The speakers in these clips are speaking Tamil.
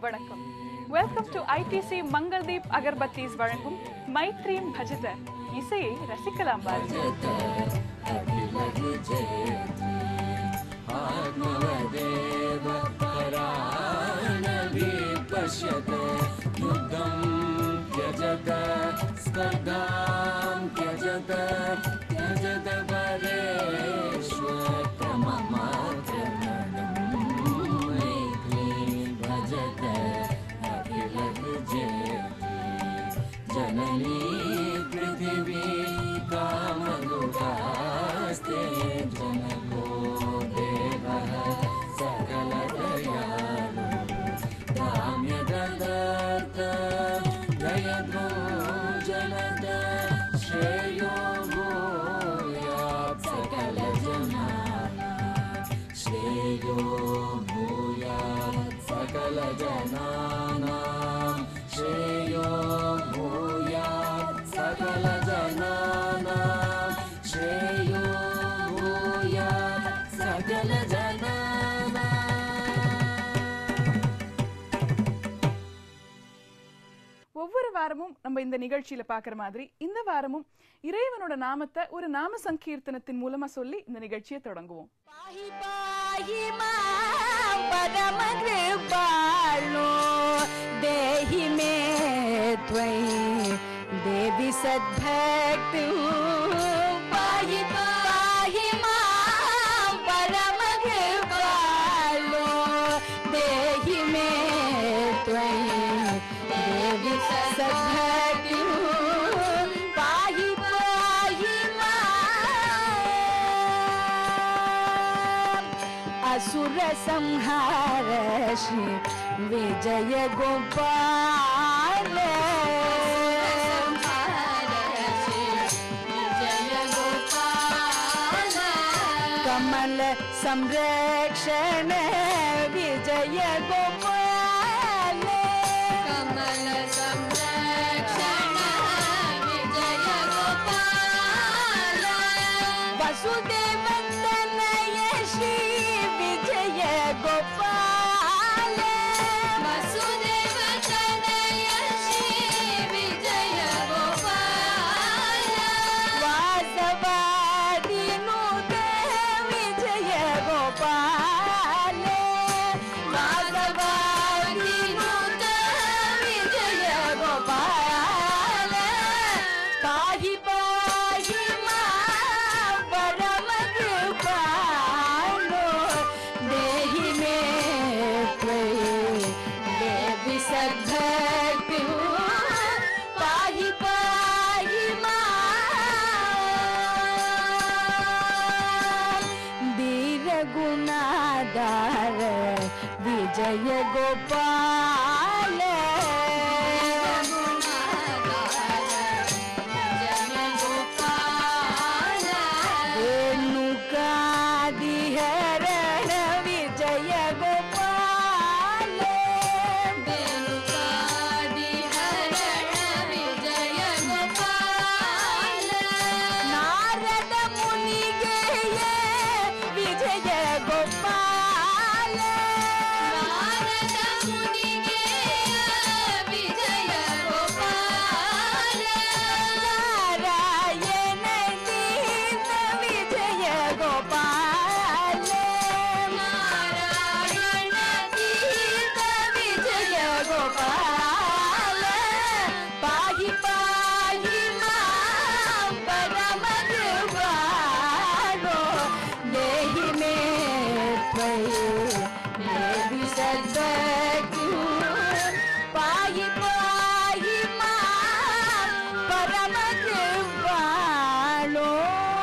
வணக்கம் welcome to ITC Mangaldeep agarbattis வழங்கும் மைத்ரீம் பஜத இசையை ரசிக்கலாம் பாருங்கள் आत्मवदेव परानपि पश्यत युद्धं त्यजत स्पर्धां त्यजत त्यजत परेष्वक्रममाक्रमणं मैत्री भजत अखिलविजयति जननी पृथिवी कामदुःखास्ते जनको देवः सकलदयालु काम्यदत्त दयद्रो जनद श्रेयो भूयात् सकलजनानां श्रेयो भूयात् सकलजनानां श्रेयो भूयात् सकलजनानां श्रेयो भूयात् सकलजनानाम् ஒவ்வொரு வாரமும் நம்ம இந்த நிகழ்ச்சியில பாக்குற மாதிரி இந்த வாரமும் இறைவனோட நாமத்தை ஒரு நாம சங்கீர்த்தனத்தின் மூலமா சொல்லி இந்த நிகழ்ச்சியை தொடங்குவோம் पाहि पाहि मां परमकृपालो देहि मे त्वयि देवि सद्भक्ति पाहि पाहि मां परमकृपालो देहि मे त्वयि देवि सद्भक्ति पाहि पाहि माम् असुर संहार श्री विजय गोपाल कमल संरक्षण विजय गोपाल कमल संरक्षण विजय गोपाल वसुदेव तनय श्री विजय गोपाल वसुदेव तनय श्री विजय गोपाल वासवादि नूत विजय गोपाल वासवादि नूत विजय गोपाल पाहि पाहि मां परम कृपालो देहि मे त्वयि देवि सद्भक्ति पाहि पाहि मां धीर गुणाधार विजय गोपाल रेणुकादिहरण विजय गोपाल नारद मुनि गेय विजय गोपाल नारद मुनि गेय विजय गोपाल नारायण दीन विजय गोपाल नारायण दीन विजय गोपाल पाहि पाहि मां परम कृपालो देहि मे त्वयि देवि सद्भक्ति पाहि पाहि मां परम कृपालो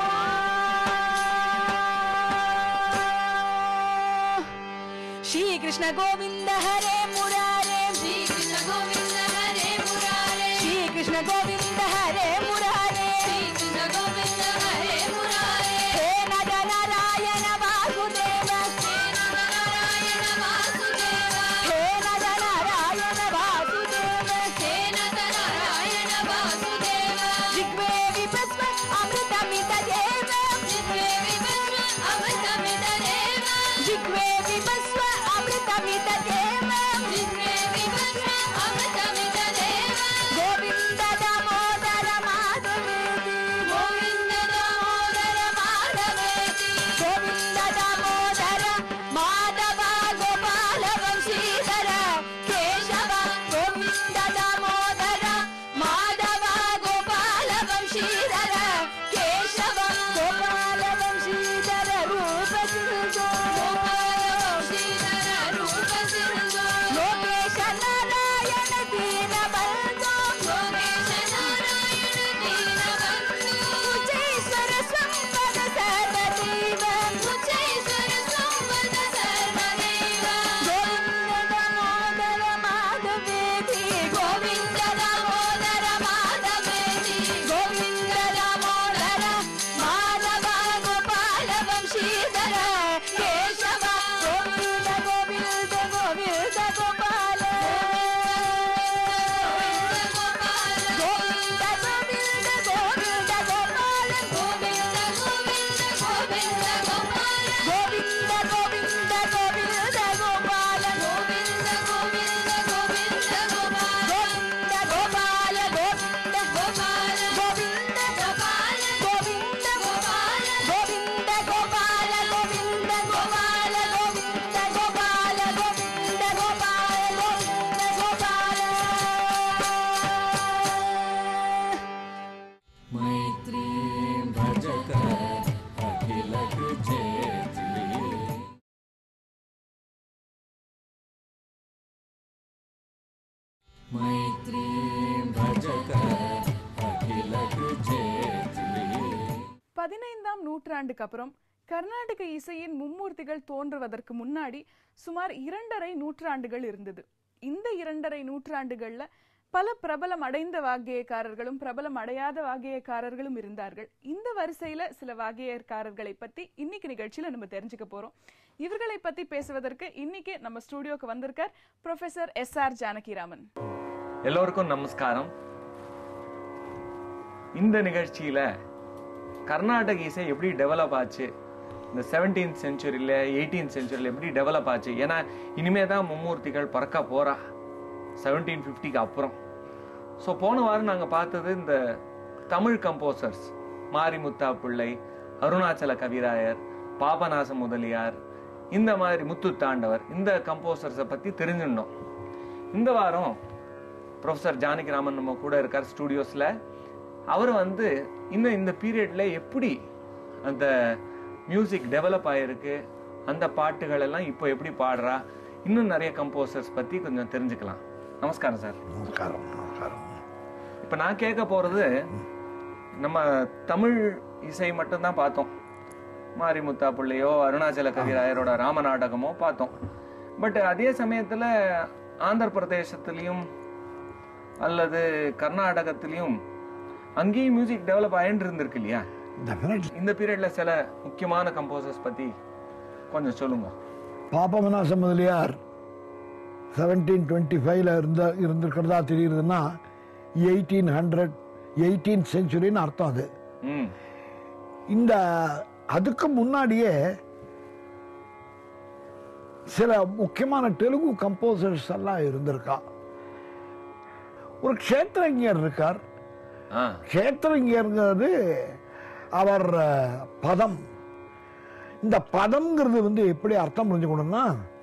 श्री कृष्ण गोविंद हरे मुरारे श्री कृष्ण गोविंद हरे मुरारे श्री कृष्ण गोविंद हरे मुरारे श्री कृष्ण गोविंद हरे मुरारे हे नर नारायण वासुदेव हे नर नारायण वासुदेव हे नर नारायण वासुदेव हे नर नारायण वासुदेव जिग्वे विपस्व अमृतमित देव जिग्वे विपस्व अमृतमित देव जिग्वे विपस्व अमृतमित देव जिग्वे பதினைந்தாம் நூற்றாண்டுக்கு அப்புறம் கர்நாடக இசையின் மும்மூர்த்திகள் தோன்றுவதற்கு முன்னாடி சுமார் இரண்டரை நூற்றாண்டுகள் இருந்தது இந்த இரண்டரை நூற்றாண்டுகள்ல பல பிரபலம் அடைந்த வாக்கியக்காரர்களும் பிரபலம் அடையாத வாக்கியக்காரர்களும் இருந்தார்கள் இந்த வரிசையில சில வாக்கியக்காரர்களை பத்தி இன்னைக்கு நிகழ்ச்சியில நம்ம தெரிஞ்சுக்க போறோம் இவர்களை பத்தி பேசுவதற்கு இன்னைக்கு நம்ம ஸ்டுடியோக்கு வந்திருக்கார் ப்ரொஃபசர் எஸ் ஆர் ஜானகிராமன் எல்லோருக்கும் நமஸ்காரம் இந்த நிகழ்ச்சியில கர்நாடக இசை எப்படி டெவலப் ஆச்சு இந்த செவன்டீன்த் செஞ்சுரியில் எயிட்டீன் செஞ்சுரியில் எப்படி டெவலப் ஆச்சு ஏன்னா இனிமே தான் மும்மூர்த்திகள் பறக்க போறா செவன்டீன் ஃபிஃப்டிக்கு அப்புறம் ஸோ போன வாரம் நாங்கள் பார்த்தது இந்த தமிழ் கம்போசர்ஸ் மாரிமுத்தா பிள்ளை அருணாச்சல கவிராயர் பாபநாச முதலியார் இந்த மாதிரி முத்து தாண்டவர் இந்த கம்போசர்ஸை பற்றி தெரிஞ்சுட்டோம் இந்த வாரம் ப்ரொஃபசர் ஜானகிராமன் நம்ம கூட இருக்கார் ஸ்டூடியோஸில் அவர் வந்து இன்னும் இந்த பீரியட்ல எப்படி அந்த மியூசிக் டெவலப் ஆயிருக்கு அந்த பாட்டுகள் எல்லாம் இப்போ எப்படி பாடுறா இன்னும் நிறைய கம்போசர்ஸ் பத்தி கொஞ்சம் தெரிஞ்சுக்கலாம் நமஸ்காரம் சார் நமஸ்காரம் நமஸ்காரம் இப்போ நான் கேட்க போறது நம்ம தமிழ் இசை மட்டும்தான் பார்த்தோம் மாரிமுத்தா பிள்ளையோ அருணாச்சல கவிராயரோட ராமநாடகமோ பார்த்தோம் பட் அதே சமயத்துல ஆந்திர பிரதேசத்திலையும் அல்லது கர்நாடகத்திலையும் அங்கேயும் மியூசிக் டெவலப் ஆயிட்டு இருந்திருக்கு இல்லையா டெஃபினெட்லி இந்த பீரியட்ல சில முக்கியமான கம்போசர்ஸ் பத்தி கொஞ்சம் சொல்லுங்க பாப்பமநாச முதலியார் செவன்டீன் டுவெண்ட்டி ஃபைவ்ல இருந்த இருந்திருக்கிறதா தெரியுதுன்னா எயிட்டீன் ஹண்ட்ரட் எயிட்டீன் செஞ்சுரின்னு அர்த்தம் அது ம் இந்த அதுக்கு முன்னாடியே சில முக்கியமான தெலுங்கு கம்போசர்ஸ் எல்லாம் இருந்திருக்கா ஒரு க்ஷேத்திரஞர் இருக்கார் ஆ க்ஷேத்திரங்கிறது அவர் அஹ், பதம் இந்த பதம்ங்கிறது வந்து எப்படி அர்த்தம் புரிஞ்சுக்கணும்னா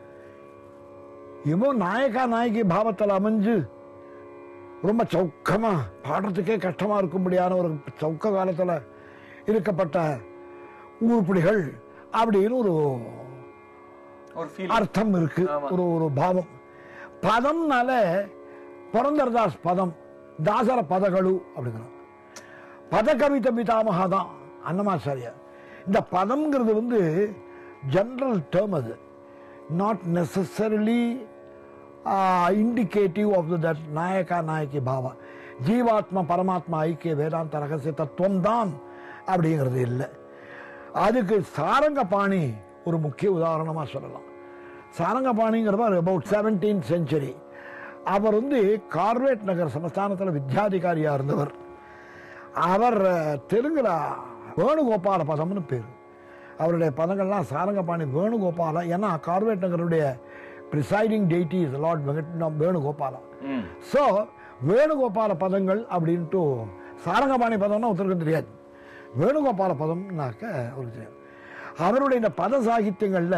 இவன் நாயகா நாயகி பாவத்தில் அமைஞ்சு ரொம்ப சௌக்கமா பாடுறதுக்கே கஷ்டமா இருக்கும்படியான ஒரு சௌக்க காலத்துல இருக்கப்பட்ட உருப்படிகள் அப்படின்னு ஒரு ஒரு ஃபீல் அர்த்தம் இருக்கு ஆமா. ஒரு ஒரு பாவம் பதம்னால புரந்தரதாஸ் பதம் தாசர பதகளு அப்படிங்கிறோம் பத கவித பிதாமகா தான் அன்னமாச்சாரியார் இந்த பதம்ங்கிறது வந்து ஜெனரல் டேர்ம் அது not necessarily indicative of that nayaka nayaki பாவா ஜீவாத்மா பரமாத்மா ஐக்கிய வேதாந்த ரகசிய தத்துவம் தான் அப்படிங்கிறது இல்லை அதுக்கு சாரங்கபாணி ஒரு முக்கிய உதாரணமாக சொல்லலாம் சாரங்கபாணிங்கிறவர் அபவுட் செவன்டீன் செஞ்சுரி அவர் வந்து கார்வேட் நகர் சமஸ்தானத்தில் வித்யாதிகாரியாக இருந்தவர் அவர் அஹ், தெலுங்குல வேணுகோபால பதம்னு பேர் அவருடைய பதங்கள்லாம் சாரங்கபாணி வேணுகோபால ஏன்னா கார்வேட் நகருடைய presiding deity is lord Venkat Venugopala hmm so Venugopala பதங்கள் அப்படின்ட்டு சாரங்கபாணி பதம்னா ஒருத்தருக்கு தெரியாது வேணுகோபால பதம்னாக்க ஒரு தெரியாது அவருடைய இந்த பத சாகித்யங்களில்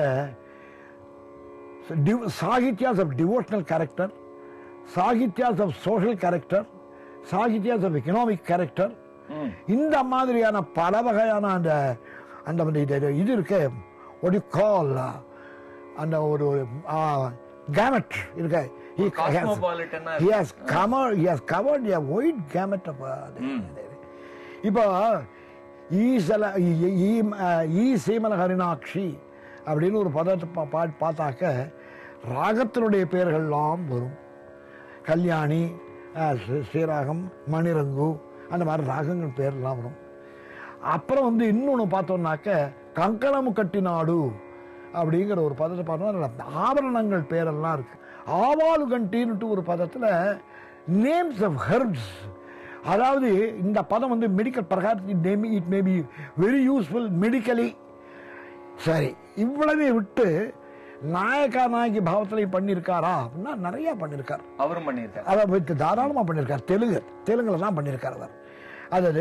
sahityas of devotional character sahityas of social character sahityas of economic character hmm இந்த மாதிரியான பல வகையான அந்த அந்த வந்து இது இது இருக்கு ஒரு கால் அந்த ஒரு கேமட் இருக்கு He has- காஸ்மோபாலிட்டனா he has covered he has covered a wide gamut of uh, ம். இப்போ ஈசல ஈ- ஈ- அஹ், ஈ சீமல ஹரிணாட்சி அப்படின்னு ஒரு பதத்தை பா- பா- பார்த்தாக்க ராகத்தினுடைய பெயர்கள்லாம் வரும் கல்யாணி அஹ், ஸ்ரீ- ஸ்ரீராகம் மணிரங்கு அந்த மாதிரி ராகங்கள் பேர்லாம் வரும் அப்புறம் வந்து இன்னொன்று பார்த்தோம்னாக்க கங்கணம் கட்டினாடு அப்படிங்கிற ஒரு பதத்தை பார்த்தோம்னா ஆபரணங்கள் பேரெல்லாம் இருக்கு ஆவாலு கண்டின்னுட்டு ஒரு பதத்தில் நேம்ஸ் ஆஃப் ஹெர்ப்ஸ் அதாவது இந்த பதம் வந்து மெடிக்கல் பிரகாரம் it may be very useful medically சரி இவ்வளவே விட்டு நாயக்கா நாயகி பாவத்திலையும் பண்ணியிருக்காரா அப்படின்னா நிறைய பண்ணியிருக்கார் அவரும் பண்ணியிருக்காரு அவர் வித்து தாராளமாக பண்ணியிருக்கார் தெலுங்கு தெலுங்குல தான் பண்ணியிருக்கார் அவர் அதாவது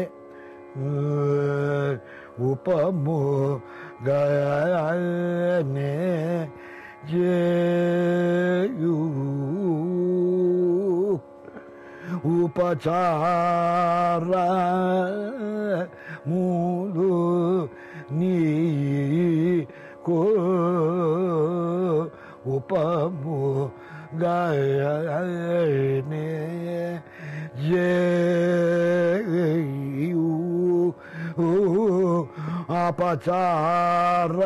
உபமு கனே ஜேயு உபசார மூலு நீ கோ உபமு கயனே ஜேயு అపచార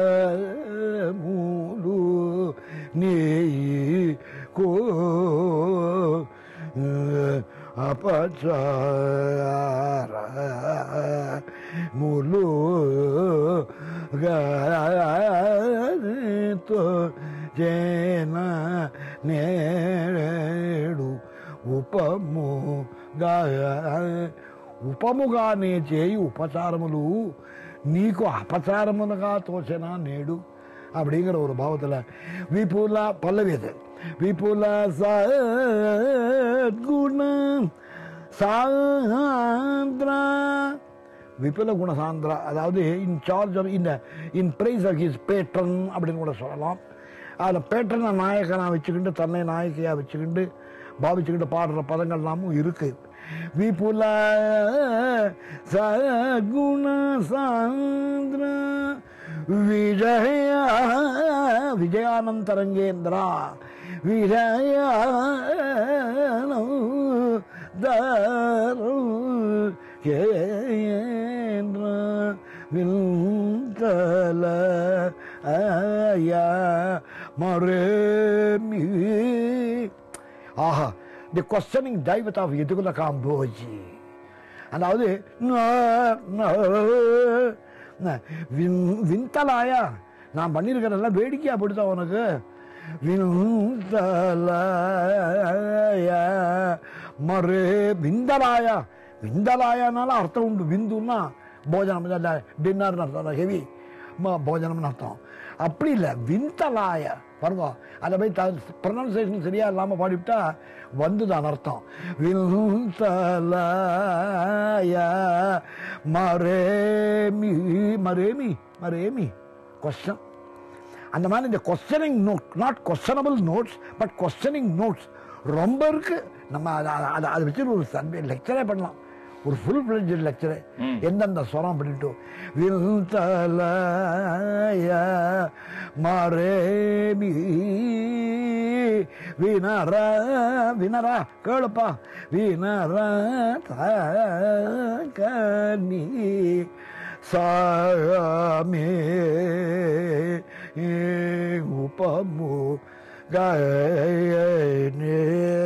మూలు నీ కో అపచార మూలు తో జన నేడు ఉపముగా ఉపముగానే చేయి ఉపచారములు నీకు అపచారములుగా తోచెనా నేడు அப்படிங்கிற ஒரு பாவத்தில் விபுல பல்லவி அது விபுல சத்குண சாந்திரா விபுல குணசாந்திரா அதாவது இன் சார்ஜ் ஆஃப் இந்த in praise of his patron அப்படின்னு கூட சொல்லலாம் அதில் பேட்ரனை நாயகனாக வச்சுக்கிட்டு தன்னை நாயகியாக வச்சுக்கிட்டு பாவிச்சுக்கிட்டு பாடுற பதங்கள்லாமும் இருக்கு விபுல சகுண சாந்திர விஜய விஜயானந்தரங்கேந்திரா விஜய கேந்திர வில்கல ஆயா மரேமி ஆஹா தி கொஸ்டனிங் டைவத் ஆஃப் எதுகுல காம்போஜி அதாவது ந- ந- ந- வின்- விந்தலாயா நான் பண்ணியிருக்கிறதெல்லாம் வேடிக்கையா போடுதா உனக்கு விந்தலாயா மறு விந்தலாயா விந்தலாயானால அர்த்தம் உண்டு விந்துன்னா போஜனம் டின்னர்னு அர்த்தம் ஹெவி போஜனம்னு அர்த்தம் அப்படி இல்லை விந்தலாய பாருங்க அதை போய் ப்ரொனன்சியேஷன் சரியா இல்லாமல் பாடிவிட்டா வந்துதான் அர்த்தம் விந்தலாய மரேமி மரேமி மரேமி கொஸ்டன் அந்த மாதிரி இந்த questioning note not questionable notes but questioning notes ரொம்ப இருக்கு நம்ம அதை அதை அதை வச்சு ஒரு சர்வே லெக்சரே பண்ணலாம் ஒரு ஃபுல் ஃபிளெஜ் லெக்சரே எந்தெந்த ஸ்வரம் அப்படின்ட்டு வில்தலய மரேமி வினர வினரா கேளுப்பா வினர கனி சாமே உபமு கயனே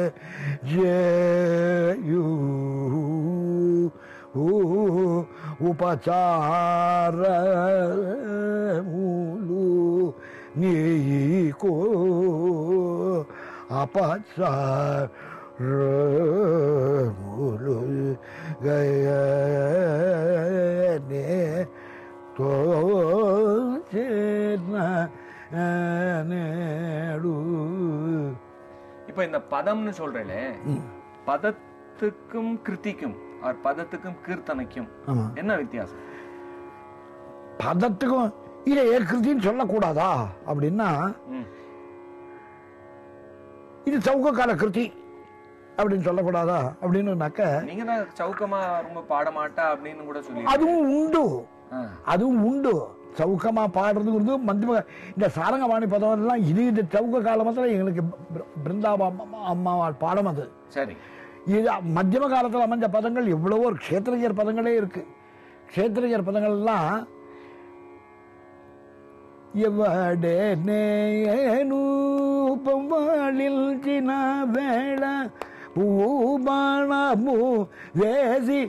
ஜேயு உபசார மூலு நீகோ அபசார மூலு கயனே நேடு இப்போ இந்த பதம்னு சொல்றேனே பதத்துக்கும் கிருத்திக்கும் ஆர் பதத்துக்கும் கீர்த்தனைக்கும் ஆமா என்ன வித்தியாசம் பதத்துக்கும் இதை ஏற்கிருத்தின்னு சொல்லக்கூடாதா அப்படின்னா ம். இது சவுக்கக்கால கிருதி அப்படின்னு சொல்லக்கூடாதா அப்படின்னுனாக்க நீங்க தான் சவுக்கமா ரொம்ப பாட மாட்டா அப்படின்னு கூட சொல்லி அதுவும் உண்டு ஆ. அதுவும் உண்டு சவுக்கமா பாடுறதுங்கிறது மத்தியம இந்த சாரங்கவாணி பதம் எல்லாம் இது இந்த சவுக்க காலமத்தில் எங்களுக்கு பிர- பிருந்தாபா அம்மா- அம்மாவால் பாடம் அது சரி இது மத்தியம காலத்தில் அமைஞ்ச பதங்கள் எவ்வளவோ க்ஷேத்திரியர் பதங்களே இருக்கு க்ஷேத்திரியர் பதங்கள் எல்லாம் ఎవడే నేను పొవ్వాళిల్ చిన్న వేళ పూబాణము వేసి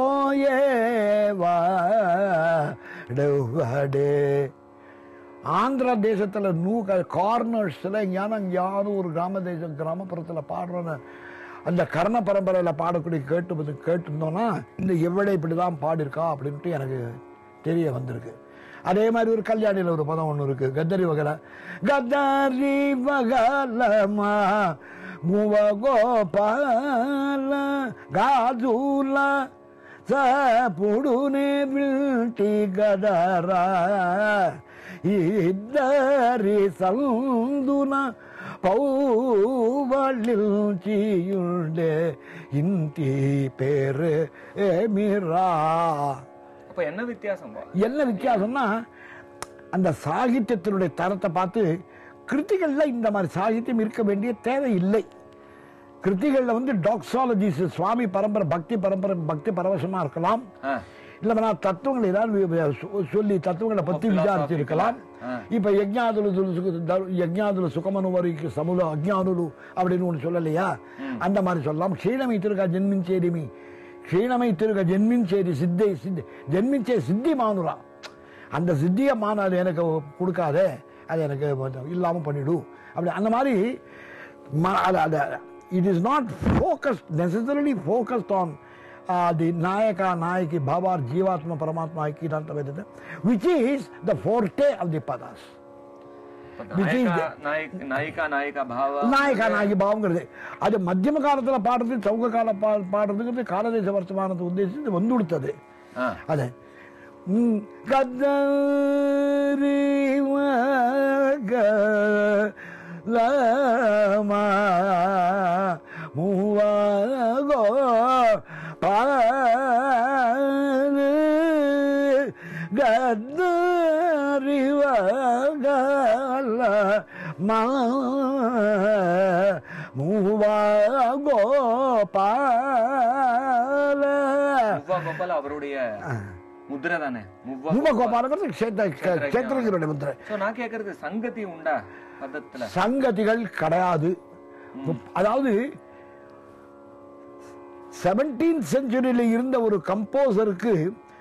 போயேவாடே ஆந்திர தேசத்தில் நூ கார்னர்ஸில் எங்கேயான எங்கேயாவது ஒரு கிராம தேசம் கிராமப்புறத்தில் பாடுறோன்னு அந்த கர்ண பரம்பரையில் பாடக்கூடிய கேட்டு வந்து கேட்டிருந்தோன்னா இந்த எவ்வளோ இப்படி தான் பாடியிருக்கா அப்படின்ட்டு எனக்கு தெரிய வந்திருக்கு அதே மாதிரி ஒரு கல்யாணியில் ஒரு பதம் ஒன்று இருக்கு கத்தரி வகல கத்தரி வகலமா முவ கோபால காஜூல సపుడునే విల్టి గదరా ఇద్దరి సందున పౌవళ్ళిల్చియుండే ఇంటి పేరు ఏమిరా அப்ப என்ன வித்தியாசம் பா? என்ன வித்தியாசம்னா அந்த சாகித்யத்தினுடைய தரத்தை பார்த்து கிருத்திகள்ல இந்த மாதிரி சாகித்யம் இருக்க வேண்டிய தேவை இல்லை கிருத்திகள்ல வந்து டாக்ஸாலஜிஸ் சுவாமி பரம்பரை பக்தி பரம்பரை பக்தி பரவசமா இருக்கலாம் ஆ, இல்ல நான் தத்துவங்களை ஏதாவது வி- வி- சொ- சொல்லி தத்துவங்களை பத்தி philosophical. விசாரிச்சிருக்கலாம் ஆ. இப்ப யஜ்ஞாதுல சுல- சுக- த- யஜ்ஞாதுல சுகமனுவரிக்கு சமுல அஜ்ஞானுலு அப்படின்னு ஒண்ணு சொல்லலையா அந்த மாதிரி சொல்லலாம் க்ஷீணமை திருக ஜென்மிஞ்சேரிமி க்ஷீணமை திருக ஜென்மிஞ்சேரி சித்தை சித்தி ஜென்மிச்சே சித்தி மானுரா அந்த சித்திய மான அது எனக்கு கொடுக்காதே அது எனக்கு கொஞ்சம் இல்லாம பண்ணிடு அப்படி அந்த மாதிரி ம- அது- அது it is not focused necessarily focused on the nayaka nayaki ಭಾವಾರ್ ಜೀವಾತ್ಮ ಪರಮಾತ್ಮ ಐಕ್ಯ ಅಂತ ವೇದಿದೆ which is the forte of the padas Which is நாயகா நாயக்- நாயிகா நாயிகா பாவா நாயகா நாயகி பாவங்கிறது அது மத்தியம காலத்துல பாடுறது சவுக கால பா பாடுறதுங்கிறது காலதேச வர்த்தமானத்தை உத்தேசித்து வந்து கொடுத்தது ஆ. அது ம், கதறி லமா மூவாகோ பாரு கதறிவகல மா மூவாகோ பால முவ்வா கோபால் அவருடைய முத்திரை தானே முவ்வா மூவ கோபாலங்கிறது க்ஷேத்திர க்ஷேத்திரங்களுடைய முத்திரை சோ நான் கேக்குறது சங்கதி உண்டா பதத்துல சங்கதிகள் கிடையாது அதாவது செவன்டீன் செஞ்சுரியில இருந்த ஒரு கம்போசருக்கு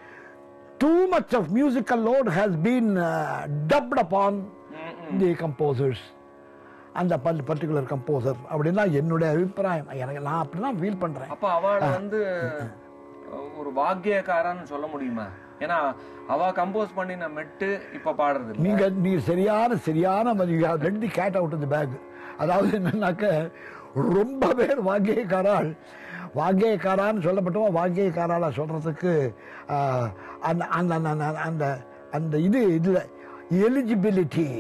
too much of musical load has been dubbed upon the composers அந்த பர்டிகுலர் கம்போசர் அப்படின்னா என்னுடைய அபிப்பிராயம் எனக்கு நான் அப்படிதான் ஃபீல் பண்றேன் அப்ப அவளை வந்து ஒரு வாக்கியக்காரன்னு சொல்ல முடியுமா ஏன்னா அவ கம்போஸ் பண்ணின மெட்டு இப்ப பாடுறது இல்ல. நீங்க நீ சரியான சரியான ரெண்டு கேட் அவுட் தி பேக் அதாவது என்னன்னாக்க ரொம்ப பேர் வாக்கியக்காரால் வாக்கியக்காரான்னு சொல்லப்பட்டவா வாக்கியக்காரால சொல்றதுக்கு ஆஹ், அந்த அந்த அந்த- அந்த- அந்த அந்த இது இதுல எலிஜிபிலிட்டி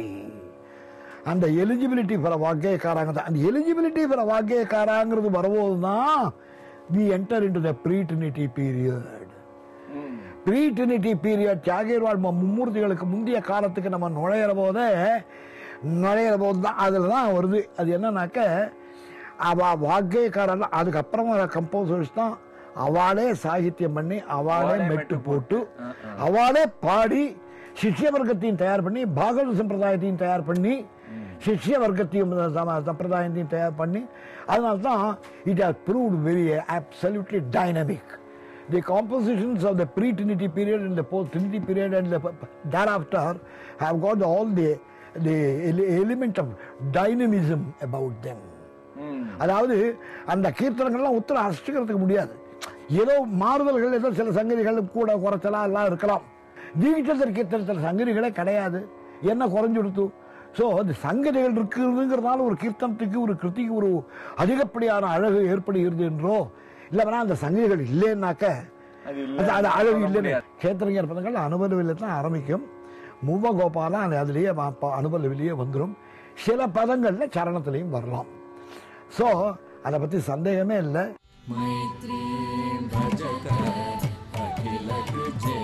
அந்த எலிஜிபிலிட்டி ஃபார் வாக்கியக்காராங்க தான் அந்த எலிஜிபிலிட்டி ஃபார் வாக்கியக்காராங்கிறது வரும்போது தான் we enter into the pre Trinity period hmm. Pre Trinity period தியாகிர்வாள் ம- மும்மூர்த்திகளுக்கு முந்தைய காலத்துக்கு நம்ம நுழையிற போதே நுழையிற போது தான் அதில் தான் வருது அது என்னன்னாக்க அவ வாக்கியக்காரன் அதுக்கப்புறமா கம்போசர்ஸ் தான் அவளே சாகித்யம் பண்ணி அவளே அவளே மெட்டு மெட்டு போட்டு ஆ, ஆ. அவளே பாடி சிஷ்ய வர்க்கத்தையும் தயார் பண்ணி பாகவத சம்பிரதாயத்தையும் தயார் பண்ணி சிஷ்ய வர்க்கத்தையும் சம- சம்பிரதாயத்தையும் தயார் பண்ணி அதனால தான் it has proved very absolutely dynamic The compositions of the pre-Trinity period and the post-Trinity period and the, thereafter have got all the, the ele- element of dynamism about them. ம். அதாவது அந்த கீர்த்தனங்கள்லாம் உத்தர அஷ்டிக்கிறதுக்கு முடியாது ஏதோ மாறுதல்கள் ஏதோ சில சங்கதிகள் கூட குறைச்சலா எல்லாம் இருக்கலாம் தீகிட்டத்தர் கீர்த்தனத்தில் சங்கதிகளே கிடையாது என்ன குறைஞ்சு கொடுத்து ஸோ அந்த சங்கதிகள் இருக்குதுங்கிறதுனால ஒரு கீர்த்தனத்துக்கு ஒரு கிருதிக்கு ஒரு அதிகப்படியான அழகு ஏற்படுகிறது என்றோ இல்லைன்னா அந்த சங்கதிகள் இல்லைன்னாக்க அது இல்ல அது அது அழகு சொல்ல இல்லைன்னு முடியாது. கேத்திரங்கர் பதங்கள் அனுபவில தான் ஆரம்பிக்கும் முவ கோபாலம் அது அதுலேயே அனுபவிலேயே வந்துடும் சில பதங்கள்ல சரணத்திலையும் வரலாம் ஸோ அதை பத்தி சந்தேகமே இல்லை मैत्रीं भजत अखिलकृजेत्री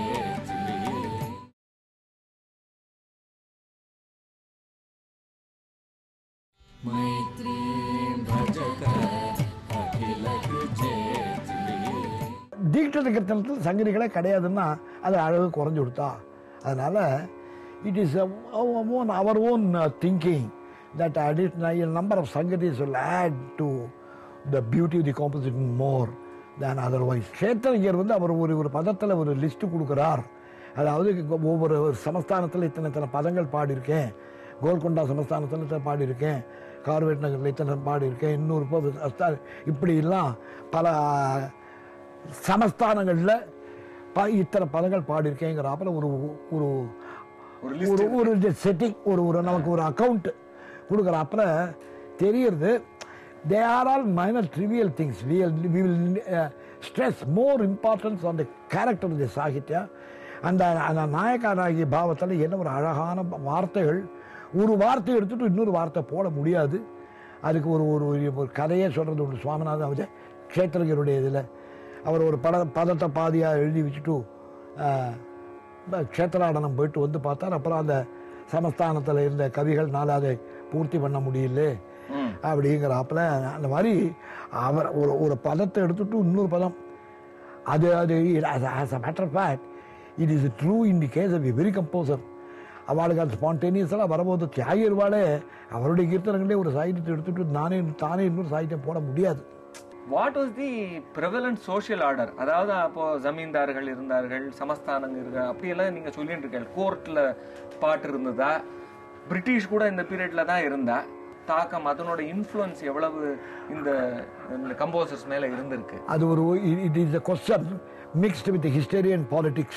मैत्रीं भजत अखिलकृजेत्री தீட்சத கீர்த்தனத்தில் சங்கதிகளே கிடையாதுன்னா அது அழகு குறைஞ்சு கொடுத்தா அதனால it is on our own thinking that additional number of sangatis will add to the beauty of the composition more than otherwise Kshetrajar வந்து அவர் ஒரு ஒரு பதத்தில் ஒரு லிஸ்ட் கொடுக்குறார் அதாவது ஒவ்வொரு சமஸ்தானத்தில் இத்தனை இத்தனை பதங்கள் பாடியிருக்கேன் கோல்கொண்டா சமஸ்தானத்தில் இத்தனை பாடியிருக்கேன் கார்வேட் நகரில் இத்தனை பாடியிருக்கேன் இன்னொரு ப- அஸ்தா- இப்படியெல்லாம் பல சமஸ்தானங்களில் ப இத்தனை பதங்கள் பாடியிருக்கேங்கிறாப்புல ஒரு ஒரு ஒரு ஒரு ஒரு செட்டிங் ஒரு ஒரு நமக்கு ஒரு அக்கவுண்ட் கொடுக்குறாப்புல தெரியுது they are all minor trivial things we we will stress more importance on the character of the sahitya அந்த அந்த நாயக்காராகிய பாவத்தில் என்ன ஒரு அழகான வார்த்தைகள் ஒரு வார்த்தை எடுத்துட்டு இன்னொரு வார்த்தை போட முடியாது அதுக்கு ஒரு ஒரு ஒரு- ஒரு கதையே சொல்கிறது ஒன்று சுவாமிநாதன் அவர் க்ஷேத்திரகருடைய இதில் அவர் ஒரு பட பதத்தை பாதியாக எழுதி வச்சுட்டு ஆஹ், ப- க்ஷேத்திராடனம் போயிட்டு வந்து பார்த்தார் அப்புறம் அந்த சமஸ்தானத்தில் இருந்த கவிகள்னால அதை பூர்த்தி பண்ண முடியல ம். அப்படிங்கிறாப்புல அந்த மாதிரி அவர் ஒரு ஒரு பதத்தை எடுத்துட்டு இன்னொரு பதம் அது அது as a matter of fact it is true in the case of a very composer அவளுக்கு அது ஸ்பான்டேனியஸாக வரும்போது தியாகிருவாளே அவருடைய கீர்த்தனங்களே ஒரு சாகித்யத்தை எடுத்துட்டு நானே தானே இன்னொரு சாகித்யம் போட முடியாது what was the prevalent social order அதாவது அப்போ ஜமீன்தார்கள் இருந்தார்கள் சமஸ்தானங்க இருக்க அப்படியெல்லாம் நீங்க சொல்லிட்டு இருக்கீங்க கோர்ட்ல பாட்டு இருந்ததா பிரிட்டிஷ் கூட இந்த பீரியட்ல தான் இருந்தா தாக்கம் அதனோட இன்ஃப்ளூயன்ஸ் எவ்வளவு இந்த இந்த கம்போசர்ஸ் மேல இருந்திருக்கு அது ஒரு it is a question mixed with history and politics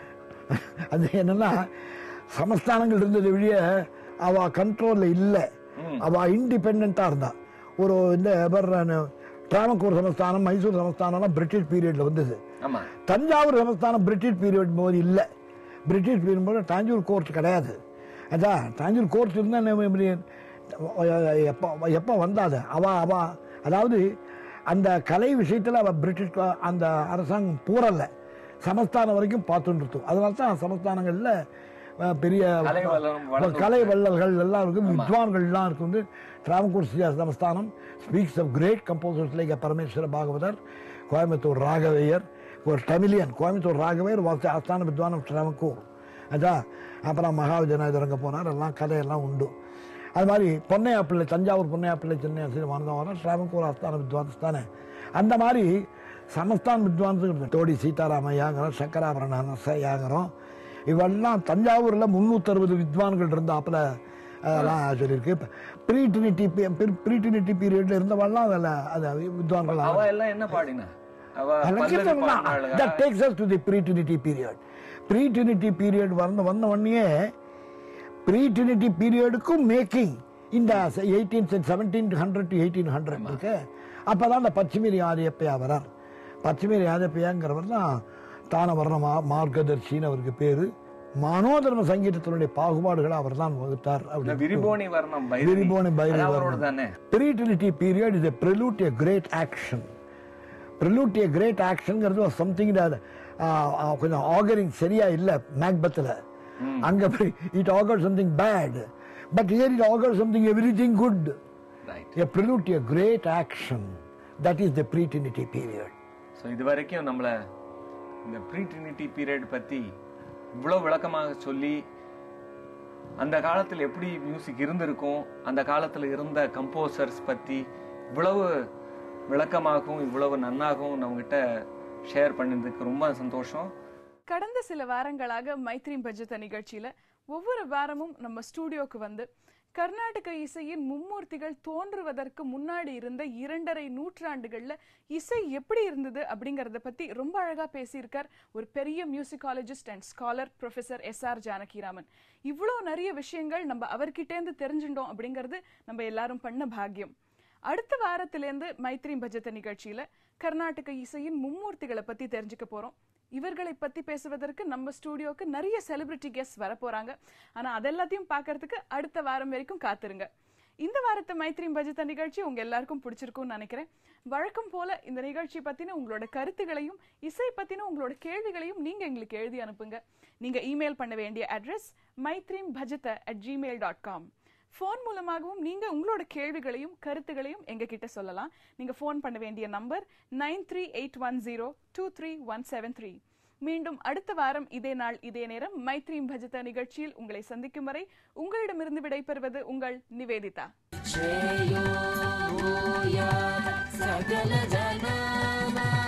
அது என்னன்னா சமஸ்தானங்கள் இருந்தது வெளிய அவ கண்ட்ரோல்ல இல்லை அவ இண்டிபெண்டா இருந்தா ஒரு இந்த டிராவக்கூர் சமஸ்தானம் மைசூர் சமஸ்தானம்லாம் பிரிட்டிஷ் பீரியட்ல வந்தது ஆமா தஞ்சாவூர் சமஸ்தானம் பிரிட்டிஷ் பீரியட் போது இல்லை பிரிட்டிஷ் பீரியட் போது தாஞ்சூர் கோர்ட் கிடையாது அதான் தாஞ்சூர் கோர்ட் இருந்தால் எப்போ எப்போ வந்தாது அவ அவ அதாவது அந்த கலை விஷயத்தில் அவ பிரிட்டிஷ் க- அந்த அரசாங்கம் பூரல்ல சமஸ்தானம் வரைக்கும் பார்த்துட்டு இருக்கும் அதனால தான் சமஸ்தானங்களில் அஹ், பெரிய கலை வளம் வளர்ந்து கலை வள்ளல்கள் எல்லாம் இருக்கும் வித்வான்கள்லாம் இருக்கும் வந்து டிராவக்கூர் சமஸ்தானம் speaks of great composers like Parameswara Bhagavatar Coimbatore ராகவேயர் ஒரு தமிழியன் கோயம்புத்தூர் ராகவேயர் வாசி ஆஸ்தான வித்வான் ஆஃப் டிராவக்கூர் அதான் அப்புறம் மகாவிஜயநாதர் அங்கே போனார் எல்லாம் கதையெல்லாம் உண்டு அது மாதிரி பொன்னையா பிள்ளை தஞ்சாவூர் பொன்னையா பிள்ளை சென்னை மானதவரம் டிராவக்கூர் ஆஸ்தான வித்வான்ஸ் தானே அந்த மாதிரி சமஸ்தான் வித்வான்ஸ் தோடி சீதாராமையாங்கிறோம் சங்கராபரண நசையாங்கிறோம் இவெல்லாம் தஞ்சாவூரில் முந்நூற்றறுபது வித்வான்கள் இருந்தாப்புல அதெல்லாம் சொல்லியிருக்கு ப்ரீ ட்ரினிட்டி ப்ரீ ட்ரினிட்டி பீரியட்ல இருந்தவெல்லாம் அதில் அது வித்வான்கள் அவ எல்லாம் என்ன பாடினா அவ பல்லவி that பாடினாளா? takes us to the pre-Trinity period. Pre-Trinity period வந்த வந்த உடனே pre-Trinity periodக்கும் மேக்கிங் இந்த eighteen seventeen hundred to eighteen hundred இருக்கு அப்பதான் அந்த பச்சிமீரி ஆதியப்பையா வரார் பச்சிமீரி ஆதியப்பையாங்கிறவர் தான் தான வர்ணமா மார்க்கதர்ஷின்னு அவருக்கு பேரு மனோதர்ம சங்கீதத்தினுடைய பாகுபாடுகளை அவர் தான் வகுத்தார் இந்த அப்படி விரிபோனி வர்ணம் பைரவி. விரிபோனி பைரவி அது அவரோட வர்ணம். தானே Pre-Trinity period is a prelude to a great action. Prelude to a great actionங்கிறது ஒரு சம்திங் கொஞ்சம் ஆகரிங் சரியா இல்லை மேக்பத்தில் அங்கே it augur something bad but here it augur something every thing good right a prelude to a great action that is the pre-Trinity period. So இது வரைக்கும் நம்மள இந்த ப்ரீ ட்ரினிட்டி பீரியட் பத்தி இவ்வளவு விளக்கமாக சொல்லி அந்த காலத்தில் எப்படி மியூசிக் இருந்திருக்கும் அந்த காலத்தில் இருந்த கம்போசர்ஸ் பத்தி இவ்வளவு விளக்கமாகவும் இவ்வளவு நன்னாகவும் நம்மகிட்ட ஷேர் பண்ணதுக்கு ரொம்ப சந்தோஷம் கடந்த சில வாரங்களாக மைத்ரி பஜத நிகழ்ச்சியில ஒவ்வொரு வாரமும் நம்ம ஸ்டூடியோக்கு வந்து கர்நாடக இசையின் மும்மூர்த்திகள் தோன்றுவதற்கு முன்னாடி இருந்த இரண்டரை நூற்றாண்டுகள்ல இசை எப்படி இருந்தது அப்படிங்கறத பத்தி ரொம்ப அழகா பேசியிருக்கார் ஒரு பெரிய musicologist and scholar professor S R Janakiraman இவ்வளோ நிறைய விஷயங்கள் நம்ம அவர்கிட்டேருந்து தெரிஞ்சுட்டோம் அப்படிங்கிறது நம்ம எல்லாரும் பண்ண பாக்கியம் அடுத்த வாரத்திலேருந்து மைத்ரி பஜத நிகழ்ச்சியில கர்நாடக இசையின் மும்மூர்த்திகளை பத்தி தெரிஞ்சுக்க போறோம் இவர்களை பத்தி பேசுவதற்கு நம்ம ஸ்டூடியோக்கு நிறைய செலிபிரிட்டி கெஸ்ட் வர போறாங்க ஆனா அதெல்லாத்தையும் பார்க்கறதுக்கு அடுத்த வாரம் வரைக்கும் காத்துருங்க இந்த வாரத்து மைத்ரி பஜத நிகழ்ச்சி உங்க எல்லாருக்கும் பிடிச்சிருக்கும்னு நினைக்கிறேன் வழக்கம் போல இந்த நிகழ்ச்சி பத்தின உங்களோட கருத்துகளையும் இசை பத்தின உங்களோட கேள்விகளையும் நீங்க எங்களுக்கு எழுதி அனுப்புங்க நீங்க இமெயில் பண்ண வேண்டிய address Maitreem Bhajata at Gmail dot com phone மூலமாகவும் நீங்க உங்களோட கேள்விகளையும் கருத்துகளையும் எங்க கிட்ட சொல்லலாம் நீங்க ஃபோன் பண்ண வேண்டிய number nine three eight one zero two three one seven three மீண்டும் அடுத்த வாரம் இதே நாள் இதே நேரம் மைத்ரீம் பஜத நிகழ்ச்சியில் உங்களை சந்திக்கும் வரை உங்களிடமிருந்து விடைபெறுவது உங்கள் நிவேதிதா श्रेयो भूयात् सकलजनानाम्